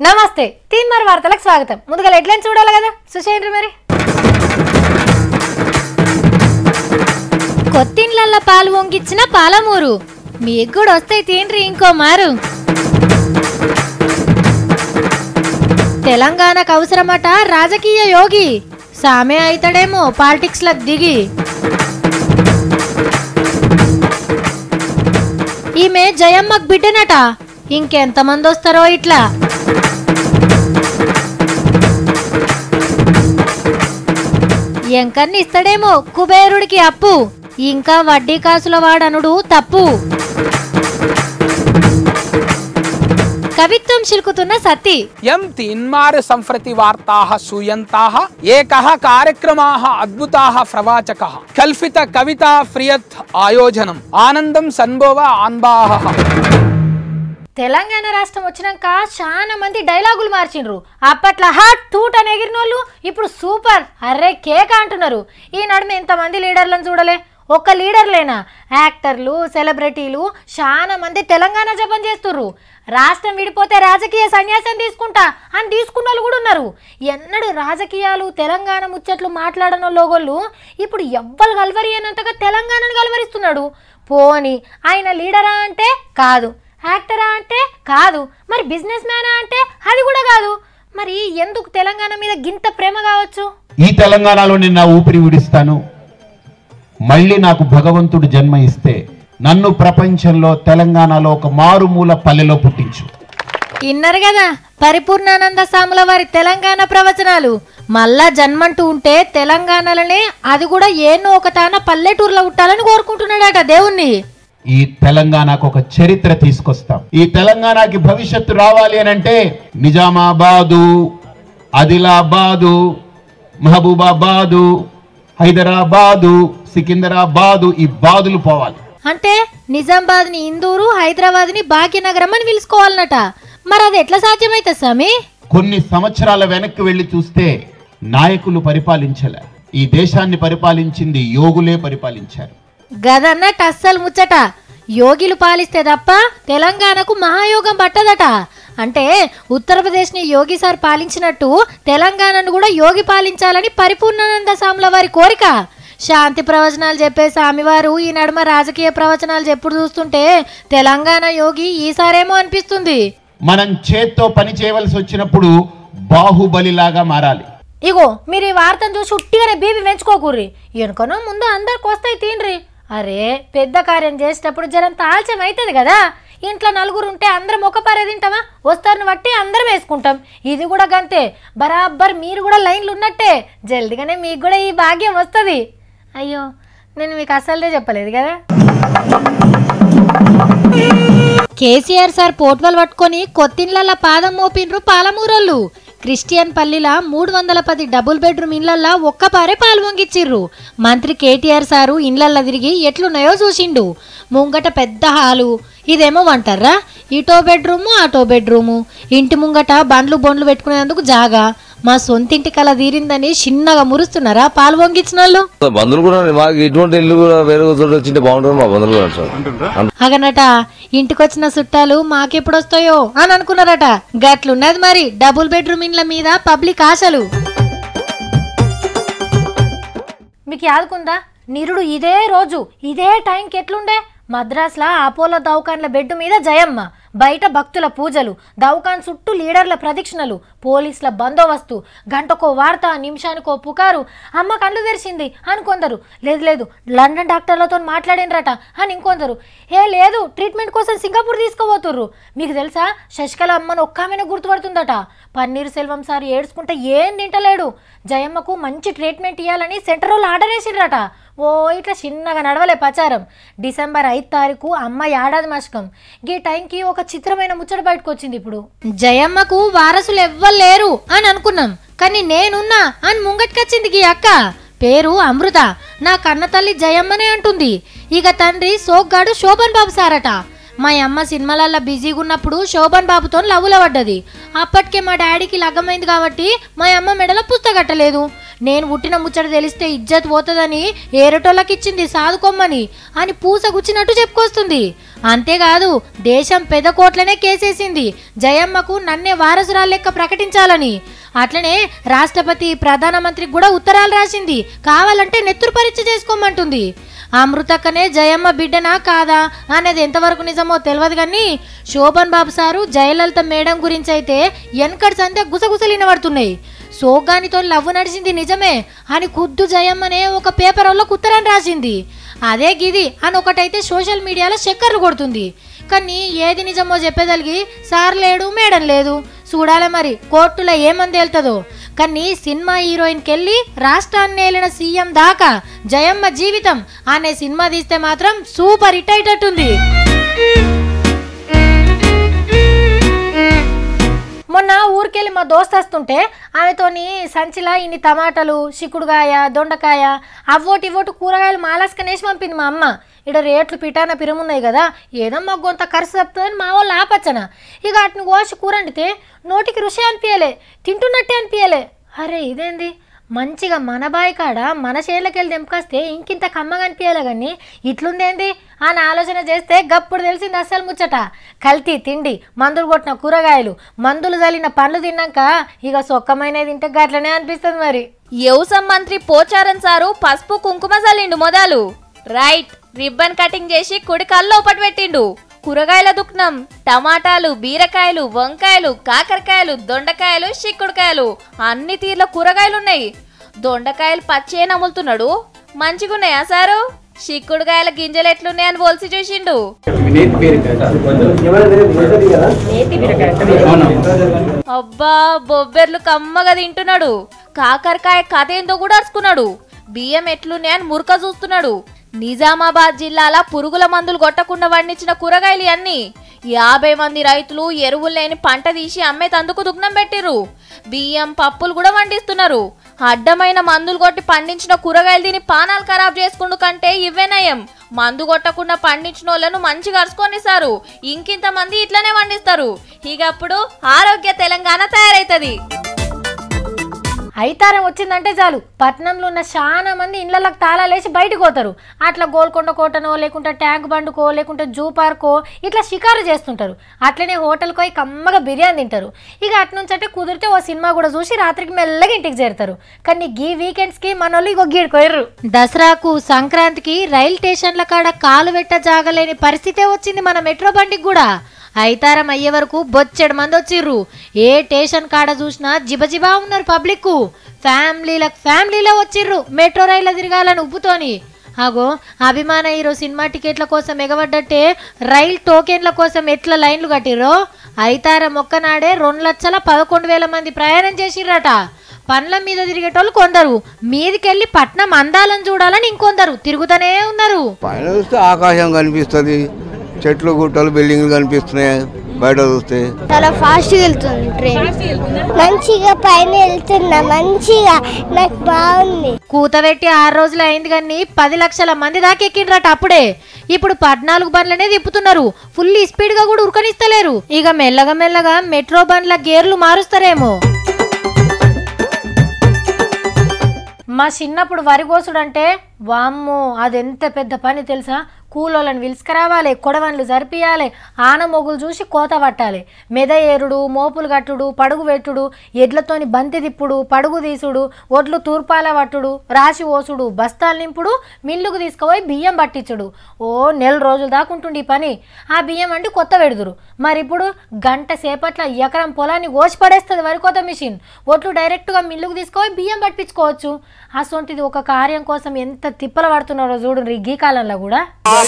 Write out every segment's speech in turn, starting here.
నమస్తే తీన్మార్ వార్తలకు స్వాగతం ముందుగా హెడ్లైన్ చూడాలి కదా చూసేయండి మరి కొత్తిండ్లల్ల పాలు వంగిచ్చిన పాలమూరు మీకు కూడా వస్తాయి తిండ్రి ఇంకో మారు తెలంగాణకు అవసరమట రాజకీయ యోగి సామే అయితాడేమో పాలిటిక్స్లకు దిగి ఈమె జయమ్మకు బిడ్డనట ఇంకెంతమంది వస్తారో ఇట్లా ఎంకన్ని ఇస్తాడేమో కుబేరుడికి అప్పు ఇంకా వడ్డీ కాసుల వాడనుడు తప్పు కవిత్వం చిలుకుతున్న సత్తి యం తీన్మార్ సంప్రతి వార్తాः సూయంతాः ఏకः కార్యక్రమాः అద్భుతాः ప్రవాచకः కల్పిత కవితా ఫ్రియత్ ఆయోజనం ఆనందం సన్భవ ఆన్బాహ తెలంగాణ రాష్ట్రం వచ్చినాక చాలా మంది డైలాగులు మార్చిండ్రు అప్పట్లో హాట్ తూట్ అని ఎగిరినోళ్ళు ఇప్పుడు సూపర్ అర్రే కేక్ అంటున్నారు ఈ నడుమ ఎంతమంది లీడర్లను చూడలే ఒక్క లీడర్లేనా యాక్టర్లు సెలబ్రిటీలు చాలా మంది తెలంగాణ జపం చేస్తుర్రు రాష్ట్రం విడిపోతే రాజకీయ సన్యాసం తీసుకుంటా అని తీసుకున్న వాళ్ళు కూడా ఉన్నారు ఎన్నడు రాజకీయాలు తెలంగాణ ముచ్చట్లు మాట్లాడన లోగోళ్ళు ఇప్పుడు ఎవ్వరు గల్వరి అన్నంతగా తెలంగాణను గల్వరిస్తున్నాడు పోని ఆయన లీడరా అంటే కాదు యాక్టరా అంటే కాదు మరి బిజినెస్ మ్యానా అంటే అది కూడా కాదు మరి ఎందుకు తెలంగాణ మీద గింత ప్రేమ కావచ్చు ఈ తెలంగాణలో నేను నా ఊపిరి విడిస్తాను మళ్ళీ నాకు భగవంతుడు జన్మ ఇస్తే నన్ను ప్రపంచంలో తెలంగాణలో ఒక మారుమూల పల్లెలో పుట్టించు ఇన్నారు కదా పరిపూర్ణానంద సాముల వారి తెలంగాణ ప్రవచనాలు మళ్ళా జన్మంటూ ఉంటే తెలంగాణలోనే అది కూడా ఏనో ఒక తాన పల్లెటూరులో ఉండాలని కోరుకుంటున్నాడట దేవుణ్ణి ఈ తెలంగాణకు ఒక చరిత్ర తీసుకొస్తాం ఈ తెలంగాణకి భవిష్యత్తు రావాలి అని అంటే నిజామాబాదు ఆదిలాబాదు మహబూబాబాదు హైదరాబాదు సికింద్రాబాదు ఈ బాదులు పోవాలి అంటే నిజామాబాద్ని ఇందూరు హైదరాబాద్ని భాగ్యనగరం అని పిలుచుకోవాలన్నట మరి అది ఎట్లా సాధ్యమైతే స్వామి కొన్ని సంవత్సరాల వెనక్కి వెళ్ళి చూస్తే నాయకులు పరిపాలించలే ఈ దేశాన్ని పరిపాలించింది యోగులే పరిపాలించారు గదన్నట్టు అస్సలు ముచ్చట యోగిలు పాలిస్తే తప్ప తెలంగాణకు మహాయోగం పట్టదట అంటే ఉత్తరప్రదేశ్ని యోగి సార్ పాలించినట్టు తెలంగాణను కూడా యోగి పాలించాలని పరిపూర్ణానంద స్వాముల వారి కోరిక శాంతి ప్రవచనాలు చెప్పే స్వామివారు ఈ నడుమ రాజకీయ ప్రవచనాలు చెప్పుడు చూస్తుంటే తెలంగాణ యోగి ఈసారేమో అనిపిస్తుంది మనం చేత్తో పని చేయవలసి వచ్చినప్పుడు బాహుబలిలాగా మారాలి ఇగో మీరు ఈ వార్తను చూసి ఉట్టిగానే బీపీ పెంచుకోకూర్రి వెనుకనో ముందు అందరికి వస్తాయి తిండ్రి అరే పెద్ద కార్యం చేసేటప్పుడు జరంత ఆలస్యం అవుతుంది కదా ఇంట్లో నలుగురు ఉంటే అందరం ఒక పారే తింటామా వస్తారని బట్టి అందరం వేసుకుంటాం ఇది కూడా గంతే బరాబర్ మీరు కూడా లైన్లు ఉన్నట్టే జల్దిగానే మీకు కూడా ఈ భాగ్యం వస్తుంది అయ్యో నేను మీకు అసలే చెప్పలేదు కదా కేసీఆర్ సార్ పోట్వల్ పట్టుకొని కొత్తిండ్లల్ల పాదం మోపిండ్రు పాలమూరోళ్ళు క్రిస్టియన్ పల్లిలా మూడు వందల పది డబుల్ బెడ్రూమ్ ఇళ్లల్లా ఒక్కపారే పాలు వంగిచ్చిర్రు మంత్రి కేటీఆర్ సారు ఇండ్లల్లా తిరిగి ఎట్లున్నాయో చూసిండు ముంగట పెద్ద హాలు ఇదేమో వంటర్రా ఇటో బెడ్రూము అటో బెడ్రూము ఇంటి ముంగట బండ్లు బొండ్లు పెట్టుకునేందుకు జాగా మా సొంతింటి కల తీరిందని చిన్నగా మురుస్తున్నారా పాలు వంగించిన వాళ్ళు బంధువులు కూడా మాకు ఇటువంటి ఇల్లు కూడా వేరే చోట వచ్చింటే బాగుంటుంది మా బంధువులు కూడా సార్ అగనట ఇంటికొచ్చిన చుట్టాలు మాకెప్పుడు వస్తాయో అని అనుకున్నారట గట్లున్నది మరి డబుల్ బెడ్రూమ్ ఇండ్ల మీద పబ్లిక్ ఆశలు మీకు యాదుకుందా నిరుడు ఇదే రోజు ఇదే టైంకి ఎట్లుండే మద్రాసులో అపోలో దౌకాన్ల బెడ్ మీద జయమ్మ బయట భక్తుల పూజలు దౌకాన్ చుట్టూ లీడర్ల ప్రదక్షిణలు పోలీసుల బందోబస్తు గంటకో వార్త నిమిషానికో పుకారు అమ్మ కళ్ళు తెరిచింది అని కొందరు లేదు లేదు లండన్ డాక్టర్లతో మాట్లాడినరట అని ఇంకొందరు ఏ లేదు ట్రీట్మెంట్ కోసం సింగపూర్ తీసుకుపోతుర్రు మీకు తెలుసా శశికళ అమ్మను ఒక్క ఆమెను గుర్తుపడుతుందట పన్నీర్ సెల్వం సార్ ఏడ్చుకుంటే ఏం తింటలేడు జయమ్మకు మంచి ట్రీట్మెంట్ ఇవ్వాలని సెంటర్ వాళ్ళు ఆర్డర్ వేసిర్రట ఓ ఇట్లా చిన్నగా నడవలే ప్రచారం డిసెంబర్ ఐదు తారీఖు అమ్మ ఏడాది మాసకం ఈ టైంకి ఒక చిత్రమైన ముచ్చట బయటకు వచ్చింది ఇప్పుడు జయమ్మకు వారసులు ఎవ్వరు లేరు అని అనుకున్నాం కానీ నేనున్నా అని ముంగట్కొచ్చింది ఈ అక్క పేరు అమృత నా కన్న తల్లి జయమ్మనే అంటుంది ఇక తండ్రి సోగ్గాడు శోభన్ బాబు సారట మా అమ్మ సినిమాలల్లో బిజీగా ఉన్నప్పుడు శోభన్ బాబుతో లవ్వుల పడ్డది అప్పటికే మా డాడీకి లగ్గమైంది కాబట్టి మా అమ్మ మెడలో పుస్తకట్టలేదు నేను పుట్టిన ముచ్చట తెలిస్తే ఇజ్జత్ పోతుందని ఏరటోళ్ళకి ఇచ్చింది సాదుకోమ్మని అని పూస గుచ్చినట్టు చెప్పుకొస్తుంది అంతేకాదు దేశం పెదకోట్లనే కేసేసింది జయమ్మకు నన్నే వారసురాలు లెక్క ప్రకటించాలని అట్లనే రాష్ట్రపతి ప్రధానమంత్రికి కూడా ఉత్తరాలు రాసింది కావాలంటే నెత్తురు పరీక్ష చేసుకోమంటుంది అమృతక్కనే జయమ్మ బిడ్డనా కాదా అనేది ఎంతవరకు నిజమో తెలియదు కానీ శోభన్ బాబు సారు జయలలిత మేడం గురించి అయితే వెనకటి సంతే గుసగుసలు వినబడుతున్నాయి సోగ్గానితో లవ్వు నడిచింది నిజమే అని కుద్దు జయమ్మనే ఒక పేపర్ వల్ల ఉత్తరాన్ని రాసింది అదే గిది అని ఒకటైతే సోషల్ మీడియాలో చక్కర్లు కొడుతుంది కానీ ఏది నిజమో చెప్పేదలిగి సార్ లేడు మేడం లేదు చూడాలి మరి కోర్టులో ఏమని తేలుతుందో కానీ సినిమా హీరోయిన్కి వెళ్ళి రాష్ట్రాన్ని ఏలిన సీఎం దాకా జయమ్మ జీవితం అనే సినిమా తీస్తే మాత్రం సూపర్ హిట్ అయ్యేటట్టుంది మొన్న ఊరికెళ్ళి మా దోస్త్ వస్తుంటే ఆమెతోని సంచిలా ఇన్ని టమాటాలు చిక్కుడుకాయ దొండకాయ అవ్వోటి ఇవ్వోటి కూరగాయలు మాలాస్కనేసి పంపింది మా అమ్మ ఇక్కడ రేట్లు పిటాన పిరమున్నాయి కదా ఏదో మాకు కొంత ఖర్చు తప్పుతుందని మా వాళ్ళు ఆపచ్చన ఇక వాటిని కోసి కూర వండితే నోటికి రుచి అనిపించలే తింటున్నట్టే అనిపించలే అరే ఇదేంది మంచిగా మన బాయి కాడ మన చేనులకెళ్ళి తెంపుకొస్తే ఇంకింత కమ్మగా అనిపించాలి కానీ ఇట్లుందేంది అని ఆలోచన చేస్తే గప్పుడు తెలిసింది అస్సలు ముచ్చట కల్తీ తిండి మందులు కొట్టిన కూరగాయలు మందులు చల్లిన పండ్లు తిన్నాక ఇక సొక్కమైనది తింటే గట్లనే అనిపిస్తుంది మరి వ్యవసాయ మంత్రి పోచారన్ సారు పసుపు కుంకుమ చల్లిండు మొదలు రైట్ రిబ్బన్ కటింగ్ చేసి కుడి కల్లో ఒకటి పెట్టిండు కూరగాయల దుఃఖం టమాటాలు బీరకాయలు వంకాయలు కాకరకాయలు దొండకాయలు చిక్కుడుకాయలు అన్ని తీర్ల కూరగాయలు ఉన్నాయి దొండకాయలు పచ్చే నములుతున్నాడు మంచిగున్నాయా సారు చిక్కుడుకాయల గింజలు ఎట్లున్నాయని పోల్సి చూసిండు అబ్బా బొబ్బెర్లు కమ్మగా తింటున్నాడు కాకరకాయ కథ ఏందో కూడా అరుచుకున్నాడు బియ్యం ఎట్లున్నాయని మురక చూస్తున్నాడు నిజామాబాద్ జిల్లాల పురుగుల మందులు కొట్టకుండా పండించిన కూరగాయలు అన్ని యాభై మంది రైతులు ఎరువులు లేని పంట తీసి అమ్మేతందుకు దుగ్నం పెట్టిర్రు బియ్యం పప్పులు కూడా పండిస్తున్నారు అడ్డమైన మందులు కొట్టి పండించిన కూరగాయలు తిని పానాలు ఖరాబ్ చేసుకుండు కంటే ఇవే నయం మందు కొట్టకుండా పండించిన వాళ్ళను మంచిగా అరుచుకొనిస్తారు ఇంకింత మంది ఇట్లనే పండిస్తారు ఇక అప్పుడు ఆరోగ్య తెలంగాణ తయారైతది అయితారం వచ్చిందంటే చాలు పట్నంలో ఉన్న చాలా మంది ఇళ్ళకి తాళాలేసి బయటకు పోతారు అట్లా గోల్కొండ కోటనో లేకుంటే ట్యాంక్ బండుకో లేకుంటే జూ పార్కో ఇట్లా షికారు చేస్తుంటారు అట్లనే హోటల్కి పోయి కమ్మగా బిర్యానీ తింటారు ఇక అటు నుంచి అంటే కుదిరితే ఓ సినిమా కూడా చూసి రాత్రికి మెల్లగా ఇంటికి చేరుతారు కానీ గీ వీకెండ్స్కి మన వాళ్ళు ఇగో గీడుకోయర్రు దసరాకు సంక్రాంతికి రైల్ స్టేషన్ల కాడ కాలు పెట్ట జాగలేని పరిస్థితే వచ్చింది మన మెట్రో బండికి కూడా అయితారం అయ్యే వరకు బొచ్చెడు మంది వచ్చిర్రు ఏ స్టేషన్ కాడ చూసినా జిబజిబా ఉన్నారు పబ్లిక్ ఫ్యామిలీలకు ఫ్యామిలీలో వచ్చిర్రు మెట్రో రైల్లో తిరగాలని ఉప్పుతోని అగో అభిమాన హీరో సినిమా టికెట్ల కోసం ఎగబడ్డట్టే రైల్ టోకెన్ల కోసం ఎట్లా లైన్లు కట్టిర్రో అయితారం ఒక్కనాడే రెండు లక్షల పదకొండు వేల మంది ప్రయాణం చేసిర్రట పండ్ల మీద తిరిగేటోళ్ళు కొందరు మీదికెళ్ళి పట్నం అందాలను చూడాలని ఇంకొందరు తిరుగుతూనే ఉన్నారు పైన చూస్తే ఆకాశం కనిపిస్తుంది చెట్లు గుట్టలు బిల్డింగ్లు కనిపిస్తున్నాయి బయట చూస్తే చాలా ఫాస్ట్గా వెళ్తుంది ట్రైన్ మంచిగా పైన వెళ్తున్నా మంచిగా నాకు బాగుంది కూతబెట్టి ఆరు రోజులు అయింది కానీ పది లక్షల మంది దాకా ఎక్కిండ్రట అప్పుడే ఇప్పుడు పద్నాలుగు బండ్లనే తిప్పుతున్నారు ఫుల్ స్పీడ్ గా కూడా ఉరకనిస్తలేరు ఇక మెల్లగా మెల్లగా మెట్రో బండ్ల గేర్లు మారుస్తారేమో మా చిన్నప్పుడు వరి కోసుడు అంటే వామ్మో అదెంత పెద్ద పని తెలుసా కూలోళ్ళని పిలుచుకురావాలి కొడవన్లు జరిపియాలి ఆన మొగులు చూసి కోత పట్టాలి మెద ఏరుడు మోపులు కట్టుడు పడుగు పెట్టుడు ఎడ్లతోని బంతి తిప్పుడు పడుగు తీసుడు ఒడ్లు తూర్పాల పట్టుడు రాసి ఓసుడు బస్తాలు నింపుడు మిల్లుకు తీసుకుపోయి బియ్యం పట్టించుడు ఓ నెల రోజుల దాకా ఉంటుంది ఈ పని ఆ బియ్యం అంటే కొత్త పెడుదురు మరి ఇప్పుడు గంట సేపట్ల ఎకరం పొలాన్ని కోసి పడేస్తుంది వరి కోత మిషన్ ఒట్లు డైరెక్ట్గా మిల్లుకు తీసుకుపోయి బియ్యం పట్టించుకోవచ్చు అసొంటిది ఒక కార్యం కోసం ఎంత తిప్పలు పడుతున్నారో చూడు ఈ గీ కాలంలో కూడా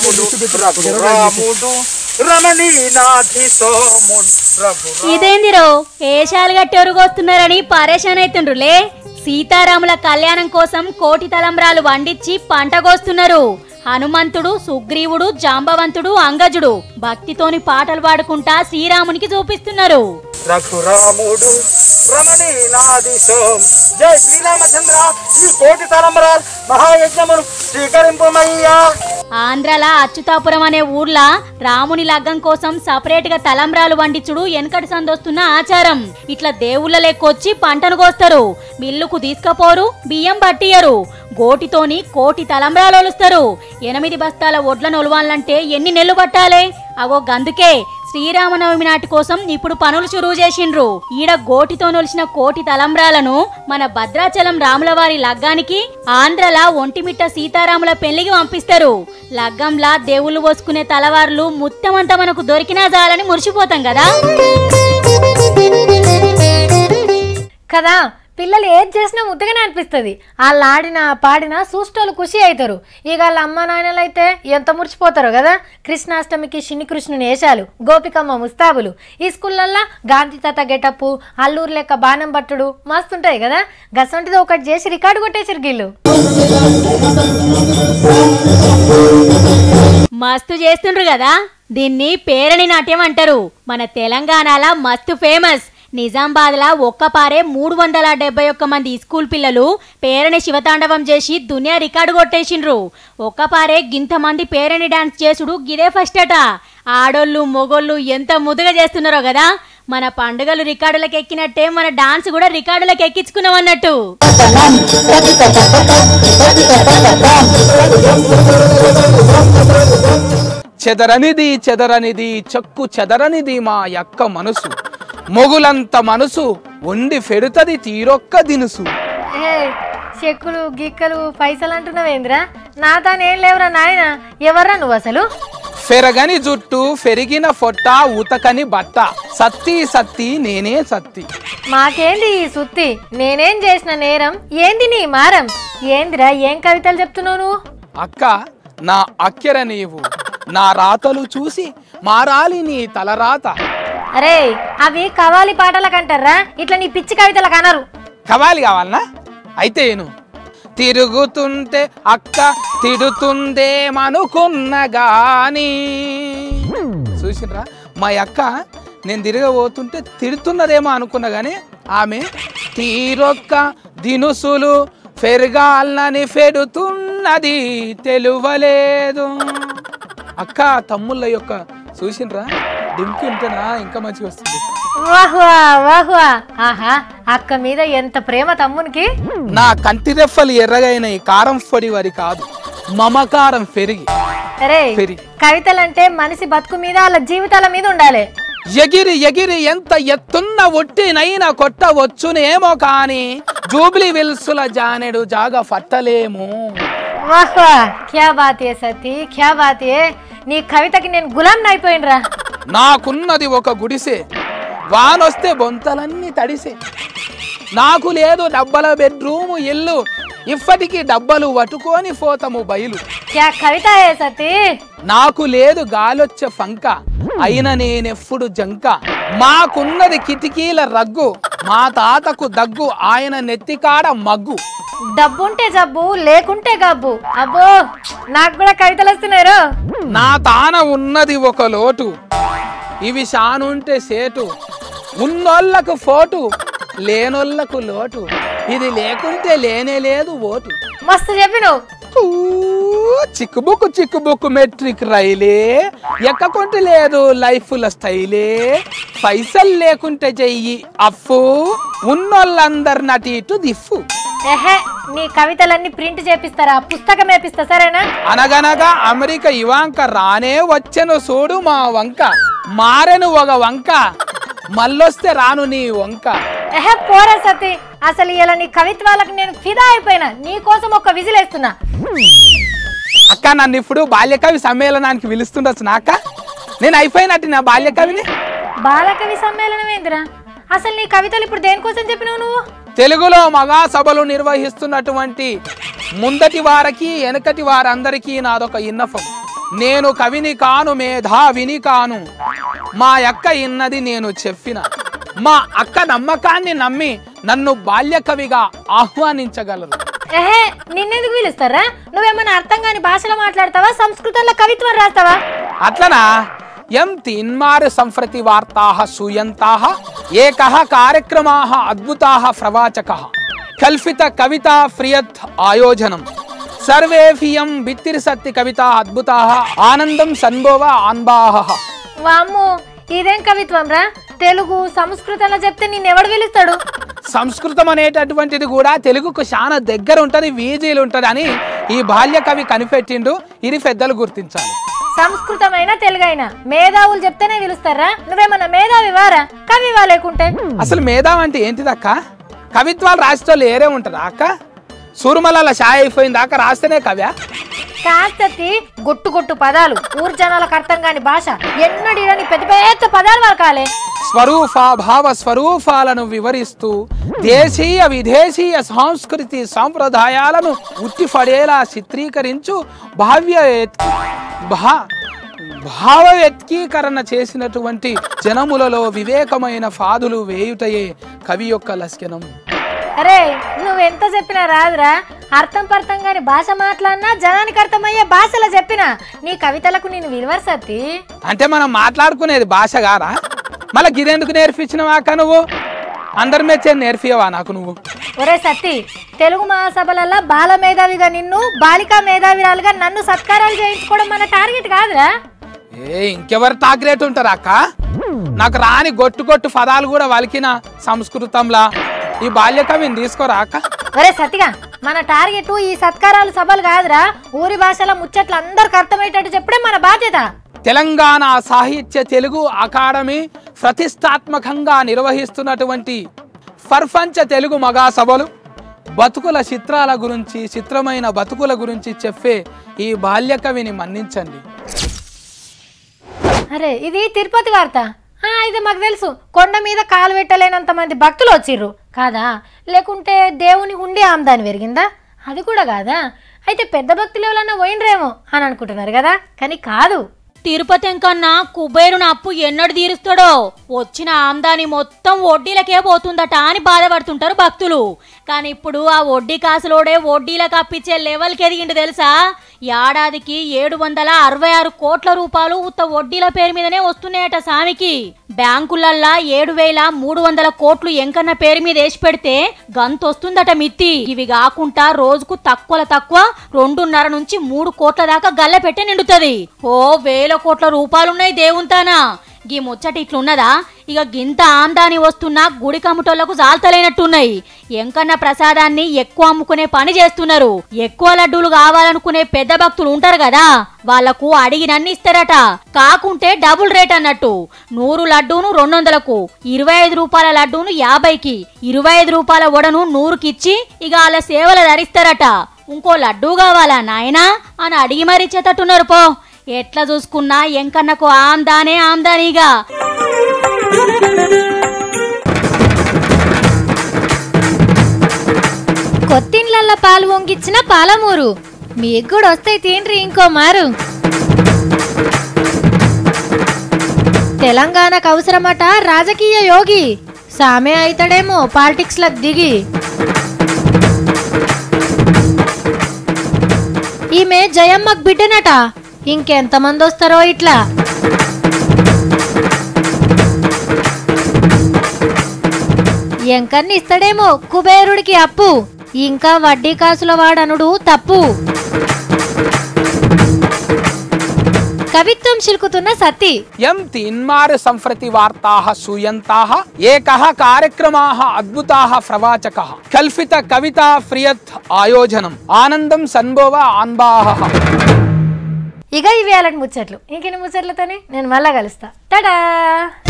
ఇదేందిరో ఏషాలు గట్టి ఒరుగొస్తున్నారని పరేషాన్ అవుతుండ్రులే సీతారాముల కళ్యాణం కోసం కోటి తలంబ్రాలు వండించి పంట కోస్తున్నారు హనుమంతుడు సుగ్రీవుడు జాంబవంతుడు అంగజుడు భక్తితోని పాటలు పాడుకుంటా శ్రీరామునికి చూపిస్తున్నారు రఘురాముడు రమణి నాదిశోం జై శ్రీరామచంద్ర ఈ కోటి తలంబరాల్ మహాయజ్ఞమును స్వీకరింపమయ్యా ఆంధ్రాల అచ్యుతాపురం అనే ఊర్లా రాముని లగ్గం కోసం సపరేట్ గా తలంబ్రాలు వండించుడు వెనకటి సందొస్తున్న ఆచారం ఇట్లా దేవుళ్ళ లెక్కొచ్చి పంటను కోస్తారు మిల్లుకు తీసుకపోరు బియ్యం పట్టియరు గోటితోని కోటి తలంబ్రాలు ఒలుస్తారు ఎనిమిది బస్తాల ఒడ్లను ఒలవాలంటే ఎన్ని నెలలు పట్టాలే అగో గందుకే శ్రీరామనవమి నాటి కోసం ఇప్పుడు పనులు చురువు చేసిండ్రు ఈడ గోటితో నొలిసిన కోటి తలంబ్రాలను మన భద్రాచలం రాములవారి లగ్గానికి ఆంధ్రల ఒంటిమిట్ట సీతారాముల పెళ్లికి పంపిస్తారు లగ్గంలా దేవుళ్ళు పోసుకునే తలవార్లు ముత్తమంతా మనకు దొరికినా చాలని మురిసిపోతాం కదా కదా పిల్లలు ఏది చేసినా ముద్దగానే అనిపిస్తుంది వాళ్ళు ఆడినా పాడినా చూసేటోళ్ళు ఖుషి అవుతారు ఇక వాళ్ళ అమ్మ నాయనలు అయితే ఎంత మురిచిపోతారో కదా కృష్ణాష్టమికి శని కృష్ణుని వేషాలు గోపికమ్మ ముస్తాబులు ఈ స్కూళ్ళల్లో గాంధీ తాత గెటప్పు అల్లూరు లెక్క బాణం పట్టుడు మస్తుంటాయి కదా గసంటిది ఒకటి చేసి రికార్డు కొట్టేసారు వీళ్ళు మస్తు చేస్తుండ్రు కదా దీన్ని పేరణి నాట్యం అంటారు మన తెలంగాణలో మస్తు ఫేమస్ నిజామాబాద్లా ఒక్కపారే మూడు వందల డెబ్బై ఒక్క మంది స్కూల్ పిల్లలు పేరణి శివతాండవం చేసి దునియా రికార్డు కొట్టేసిండ్రు ఒక్కపారే గింతమంది పేరణి డాన్స్ చేసుడు గిదే ఫస్ట్ అట ఆడోళ్ళు మొగోళ్ళు ఎంత ముదుగా చేస్తున్నారో కదా మన పండుగలు రికార్డులకు ఎక్కినట్టే మన డాన్స్ కూడా రికార్డులకు ఎక్కించుకున్నాం అన్నట్టు చెదరనిది చెదరనిది చెక్కు చెదరనిది మా యక్క మనసు మొగులంత మనసు వండి ఫెడుతది తీరొక్క దినుసు ఏ చెక్కులు గిక్కలు పైసలు అంటున్నావేంద్రా నా తానేం లేవురా నాయన ఎవర్రా నువ్వు అసలు ఫెరగని జుట్టు ఫెరిగిన ఫొట్ట ఉతకని బట్ట సత్తి సత్తి నేనే సత్తి మాకేంది ఈ సుత్తి నేనేం చేసిన నేరం ఏంది నీ మారం ఏందిరా ఏం కవితలు చెప్తున్నావు నువ్వు అక్క నా అక్కెర నీవు నా రాతలు చూసి మారాలి నీ తలరాత అరే అవి కవాలి పాటలకు అంటారా ఇట్లా నీ పిచ్చి కవితలకు అనరు కవాలి కావాలనా అయితే ఏను తిరుగుతుంటే అక్క తిడుతుందేమనుకున్న గాని చూసినరా మా అక్క నేను తిరగబోతుంటే తిడుతున్నదేమో అనుకున్నా కానీ ఆమె తీరొక్క దినుసులు పెరగాలని ఫెడుతున్నది తెలువలేదు అక్క తమ్ముళ్ళ యొక్క చూసినరా డింకి ఉంటేనా ఇంకా మంచిగా వస్తుంది వాహ్వా వాహ్వా ఆహా అక్క మీద ఎంత ప్రేమ తమ్మునికి నా కంటి రెప్పలు ఎర్రగైన ఈ కారం పొడి వరి కాదు మమకారం పెరిగి అరే పెరిగి కవితలంటే మనిషి బతుకు మీద వాళ్ళ జీవితాల మీద ఉండాలి ఎగిరి ఎగిరి ఎంత ఎత్తున్న ఒట్టినైనా కొట్టవచ్చునేమో కాని జూబ్లీ విల్సుల జానెడు జాగ పట్టలేము వాహ్వా క్యా బాత్ ఏ సతీ క్యా బాత్ ఏ నీ కవితకి నేను గులాం అయిపోయినరా నాకున్నది ఒక గుడిసె వానొస్తే బొంతలన్నీ తడిసే నాకు లేదు డబ్బల బెడ్రూము ఇల్లు ఇప్పటికీ డబ్బలు పట్టుకొని పోతాము బయలు క్యా కవిత ఏ సతీ నాకు లేదు గాలొచ్చే ఫంక అయిన నేనెప్పుడు జంక మాకున్నది కిటికీల రగ్గు మా తాతకు దగ్గు ఆయన నెత్తికాడ మగ్గు డబ్బుంటే జబ్బు లేకుంటే గబ్బు అబ్బో నాకు కూడా కవితలు వస్తున్నాయి నా తాన ఉన్నది ఒక లోటు ఇవి షానుంటే సేటు ఉన్నోళ్ళకు ఫోటు లేనోళ్ళకు లోటు ఇది లేకుంటే లేనే లేదు ఓటు మస్తు చెప్పిను ఊ, చిక్కుబుక్కు చిక్కుబుక్కు మెట్రిక్ రైలే ఎక్కకుంటే లేదు లైఫ్ల స్టైలే పైసలు లేకుంటే చెయ్యి అఫ్ఫు ఉన్నోళ్ళందరు నటి ఇటు దిఫ్ఫు ఎహే నీ కవితలన్నీ ప్రింట్ చేపిస్తారా పుస్తకం వేపిస్తా సరేనా అనగనగా అమెరికా ఇవాంక రానే వచ్చెను చూడు మా వంక మారెను ఒక వంక మళ్ళొస్తే రాను నీ వంక ఎహే పోరా సతీ అసలు ఇలా నీ కవిత్వాలకు నేను ఫిదా అయిపోయినా నీ కోసం ఒక విజిలేస్తున్నా అక్క నన్ను ఇప్పుడు బాల్యకవి సమ్మేళనానికి పిలుస్తుండొచ్చు నాక నేను అయిపోయినట్టు నా బాల్యకవిని బాలకవి సమ్మేళనం ఏందిరా అసలు నీ కవితలు ఇప్పుడు దేనికోసం చెప్పినావు నువ్వు తెలుగులో మగాసభలు నిర్వహిస్తున్నటువంటి ముందటి వారికి వెనకటి వారందరికీ నాదొక ఇన్నఫం నేను కవిని కాను మేధావిని కాను మా అక్క ఇన్నది నేను చెప్పిన మా అక్క నమ్మకాన్ని నమ్మి నన్ను బాల్య కవిగా ఆహ్వానించగలరు ఎహే నిన్నెందుకు పిలుస్తారా నువ్వేమన్నా అర్థం కాని భాషలో మాట్లాడతావా సంస్కృతంలో కవిత్వం రాస్తావా అట్లనా ఎం తిన్మార్ సంప్రతి వార్తాः సూయంతాः ఏకः కార్యక్రమాः అద్భుతాः ప్రవాచకः కల్పిత కవిత ఫ్రియత్ ఆయోజనం సర్వేఫియం బిత్తిరిసత్తి కవిత అద్భుతాः ఆనందం సన్భోవ ఆన్బాహ వామ్మో ఇదేం కవిత్వం రా తెలుగు సంస్కృతంలో చెప్తే నిన్నెవడు పిలుస్తాడు సంస్కృతం అనేటటువంటిది కూడా తెలుగుకు చాలా దగ్గర ఉంటది వీజీలు ఉంటది అని ఈ బాల్య కవి కనిపెట్టిండు ఇది పెద్దలు గుర్తించాలి సంస్కృతమైన తెలుగైనా మేధావులు చెప్తేనే పిలుస్తారా నువ్వేమన్నా మేధావి వారా కవివా లేకుంటే అసలు మేధావి అంటే ఏంటిదక్క కవిత్వాలు రాసేటోళ్ళు ఏరే ఉంటారా అక్క సూరుమల షాయ్ అయిపోయింది దాకా రాస్తేనే కవ్యా కాస్తతి గొట్టు గొట్టు పదాలు ఊరు జనాలకు అర్థం కాని భాష ఎన్నడిరని పెద్ద పెద్ద పదాలు వరకాలే స్వరూప భావ స్వరూపాలను వివరిస్తూ దేశీయ విదేశీయ సంస్కృతి సాంప్రదాయాలను ఉట్టిపడేలా చిత్రీకరించు భావ్య భా భావ వ్యక్తీకరణ చేసినటువంటి జనములలో వివేకమైన ఫాదులు వేయుటయే కవి యొక్క లక్షణం అరే నువ్వెంత చెప్పినా రాదురా అర్థం పర్థం కాని భాష మాట్లాడినా జనానికి అర్థమయ్యే భాషలో చెప్పినా నీ కవితలకు నేను విలువరు సత్తి అంటే మనం మాట్లాడుకునేది భాష గారా మళ్ళీ గిదెందుకు నేర్పించినవాక నువ్వు అందరి మెచ్చే నేర్పియవా నాకు నువ్వు ఒరే సత్తి తెలుగు మహాసభలలో బాల మేధావిగా నిన్ను బాలికా మేధావిరాలుగా నన్ను సత్కారాలు చేయించుకోవడం మన టార్గెట్ కాదురా ఏ ఇంకెవరు టార్గెట్ ఉంటారు అక్క నాకు రాని గొట్టు గొట్టు పదాలు కూడా వలికిన సంస్కృతంలా ఈ బాల్య కవిని తీసుకోరా అక్క ఒరే సత్తిగా మన టార్గెట్ ఈ సత్కారాలు సభలు కాదురా ఊరి భాషల ముచ్చట్లు అందరికి అర్థమయ్యేటట్టు చెప్పడే మన బాధ్యత తెలంగాణ సాహిత్య తెలుగు అకాడమీ ప్రతిష్టాత్మకంగా నిర్వహిస్తున్నటువంటి ప్రపంచ తెలుగు మగా సభలు బతుకుల చిత్రాల గురించి చిత్రమైన బతుకుల గురించి చెప్పే ఈ బాల్య కవిని మన్నించండి అరే ఇది తిరుపతి వార్త ఆ, ఇది మాకు తెలుసు కొండ మీద కాలు పెట్టలేనంత మంది భక్తులు వచ్చిర్రు కాదా లేకుంటే దేవుని ఉండి ఆమ్దాని పెరిగిందా అది కూడా కాదా అయితే పెద్ద భక్తులు ఎవరన్నా పోయినరేమో అని అనుకుంటున్నారు కదా కానీ కాదు తిరుపతి కన్నా కుబేరుని అప్పు ఎన్నడు తీరుస్తాడో వచ్చిన ఆమ్దాని మొత్తం వడ్డీలకే పోతుందట అని బాధపడుతుంటారు భక్తులు కానీ ఇప్పుడు ఆ వడ్డీ కాసులోడే వడ్డీలకు అప్పించే లెవెల్కి ఎదిగిండు తెలుసా ఏడాదికి ఏడు వందల అరవై ఆరు కోట్ల రూపాయలు ఉత్త వడ్డీల పేరు మీదనే వస్తున్నాయట సామికి బ్యాంకులల్లా ఏడు వేల మూడు వందల కోట్లు ఎంకన్న పేరు మీద వేసి పెడితే గంతొస్తుందట మిత్తి ఇవి కాకుండా రోజుకు తక్కువ తక్కువ రెండున్నర నుంచి మూడు కోట్ల దాకా గల్ల పెట్టే నిండుతుంది ఓ వేల కోట్ల రూపాయలున్నాయి దేవుంతానా గీ ముచ్చట ఇట్లున్నదా ఇక గింత ఆమ్దాని వస్తున్నా గుడి కమ్ముటోళ్లకు జాల్తలేనట్టున్నాయి ఎంకన్న ప్రసాదాన్ని ఎక్కువ అమ్ముకునే పని చేస్తున్నారు ఎక్కువ లడ్డూలు కావాలనుకునే పెద్ద భక్తులు ఉంటారు కదా వాళ్లకు అడిగినన్ని ఇస్తారట కాకుంటే డబుల్ రేట్ అన్నట్టు నూరు లడ్డూను రెండు వందలకు ఇరవై ఐదు రూపాయల లడ్డూను యాభైకి ఇరవై ఐదు రూపాయల వడను నూరుకిచ్చి ఇక వాళ్ళ సేవలు ధరిస్తారట ఇంకో లడ్డూ కావాలా నాయనా అని అడిగి మరీ ఇచ్చేటట్టున్నారు పో ఎట్లా చూసుకున్నా ఎంకన్నకు ఆమ్దానే ఆమ్దానీగా కొత్తిండ్లల్లో పాలు వంగిచ్చిన పాలమూరు మీకు కూడా వస్తాయి తిండ్రి ఇంకో మారు తెలంగాణకు అవసరమట రాజకీయ యోగి సామే అయితాడేమో పాలిటిక్స్ లకు దిగి ఈమె జయమ్మకు బిడ్డనట ఇంకెంతమంది వస్తారో ఇట్లా ఎంకన్ని ఇస్తాడేమో కుబేరుడికి అప్పు ఇంకా వడ్డీ కాసుల వాడనుడు తప్పు కవిత్వం చిలుకుతున్న సత్తి ఎం తిన్మార్ సంప్రతి వార్తాః సూయంతాః ఏకః కార్యక్రమాः అద్భుతాः ప్రవాచకः కల్పిత కవితా ప్రియత్ ఆయోజనం ఆనందం సన్భవ ఆన్బాహ ఇక ఇవి అలాంటి ముచ్చట్లు ఇంకెన్ని ముచ్చట్లతోని నేను మళ్ళా కలుస్తా టడా